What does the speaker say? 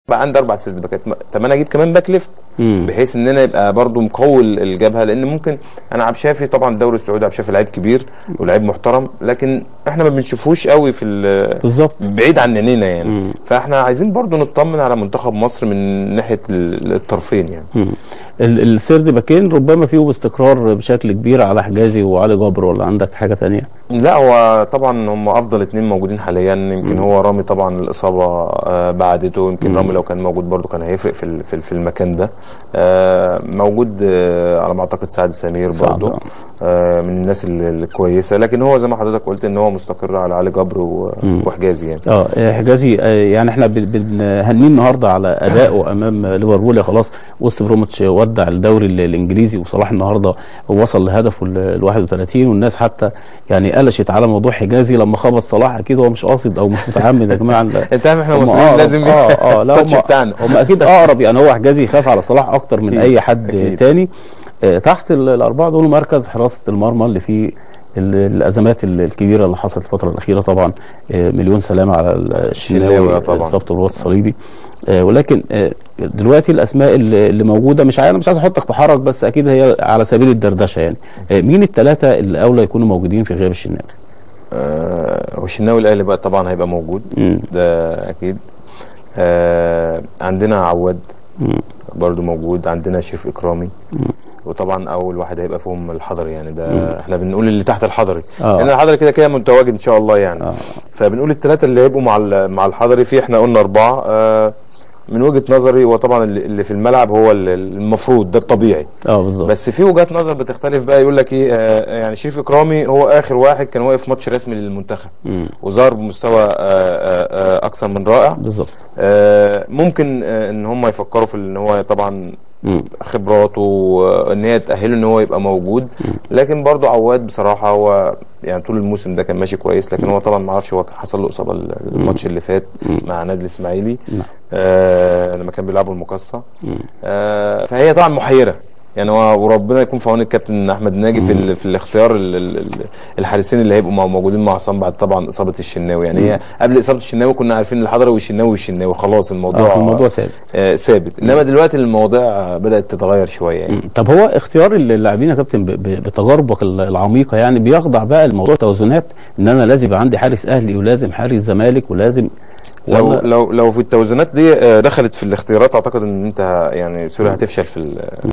بقى عندي اربع سيرد باكات طب انا اجيب كمان باك ليفت مم. بحيث ان انا يبقى برضو مقوي الجبهه لان ممكن انا عبد الشافي طبعا الدوري السعودي عبد الشافي لعيب كبير ولعيب محترم لكن احنا ما بنشوفوش قوي في ال- بالظبط بعيد عن عينينا يعني مم. فاحنا عايزين برضو نطمن على منتخب مصر من ناحيه ال- الطرفين يعني مم. ال- السيرد باكين ربما فيهم استقرار بشكل كبير على حجازي وعلي جبر ولا عندك حاجه تانية لا هو طبعا هم افضل اتنين موجودين حاليا يمكن هو رامي طبعا الاصابه آه، بعدته يمكن رامي لو كان موجود برضو كان هيفرق في ال- في ال- في المكان ده آه، موجود آه، على ما اعتقد سعد سمير سعد، برضو آه. آه، من الناس ال- الكويسه لكن هو زي ما حضرتك قلت ان هو مستقر على علي جبر و- وحجازي يعني اه حجازي آه، يعني احنا بن- بنهنيه النهارده على ادائه امام ليفربول يا خلاص وست بروميتش ودع الدوري ال- الانجليزي وصلاح النهارده وصل لهدفه ال ال 31 والناس حتى يعني قلشت على موضوع حجازي لما خبط صلاح اكيد هو مش قاصد او مش متعمد يا جماعه انت عارف احنا هم مصريين أقرب- لازم اه اه لا التاتش هم, بتاعنا هم اكيد اقرب يعني هو حجازي يخاف على صلاح اكتر من أكيد، اي حد أكيد. تاني آه تحت ال- الاربعه دول مركز حراسه المرمى اللي فيه ال- الازمات ال- الكبيره اللي حصلت الفتره الاخيره طبعا آه، مليون سلامه على ال- الشناوي، الشناوي آه، طبعا. اصابه الرباط الصليبي آه، ولكن آه، دلوقتي الاسماء اللي اللي موجوده مش عايز انا مش عايز احطك في حرج بس اكيد هي على سبيل الدردشه يعني آه، مين الثلاثه اللي اولى يكونوا موجودين في غياب الشناوي؟ آه، والشناوي الاهلي بقى طبعا هيبقى موجود مم. ده اكيد آه، عندنا عواد مم. برضو موجود عندنا شريف اكرامي وطبعا اول واحد هيبقى فيهم الحضري يعني ده احنا بنقول اللي تحت الحضري آه. لان الحضري كده كده متواجد ان شاء الله يعني آه. فبنقول الثلاثه اللي هيبقوا مع ال- مع الحضري في احنا قلنا اربعه آه، من وجهه نظري هو طبعا اللي اللي في الملعب هو ال- المفروض ده الطبيعي اه بالظبط بس في وجهات نظر بتختلف بقى يقول لك ايه آه، يعني شريف اكرامي هو اخر واحد كان واقف ماتش رسمي للمنتخب مم. وظهر بمستوى آه، آه، آه، اكثر من رائع بالظبط آه، ممكن آه، ان هم يفكروا في ان هو طبعا مم. خبراته وان هي تاهله ان هو يبقى موجود لكن برضو عواد بصراحه هو يعني طول الموسم ده كان ماشي كويس لكن هو طبعا ما اعرفش هو حصل له اصابه الماتش اللي فات مع نادي الاسماعيلي نعم. آه لما كان بيلعبوا المقصه آه فهي طبعا محيره يعني هو وربنا يكون في عون الكابتن احمد ناجي في ال- في الاختيار ال- ال- ال- الحارسين اللي هيبقوا مع- موجودين مع عصام بعد طبعا اصابه الشناوي يعني هي قبل اصابه الشناوي كنا عارفين الحضري والشناوي والشناوي خلاص الموضوع اه الموضوع ثابت آه، ثابت انما دلوقتي المواضيع بدات تتغير شويه يعني مم. طب هو اختيار اللاعبين يا كابتن ب- ب- بتجاربك ال- العميقه يعني بيخضع بقى لموضوع توازنات ان انا لازم يبقى عندي حارس اهلي ولازم حارس زمالك ولازم لو ولا- لو لو في التوازنات دي آه، دخلت في الاختيارات اعتقد ان انت يعني سوري هتفشل في ال-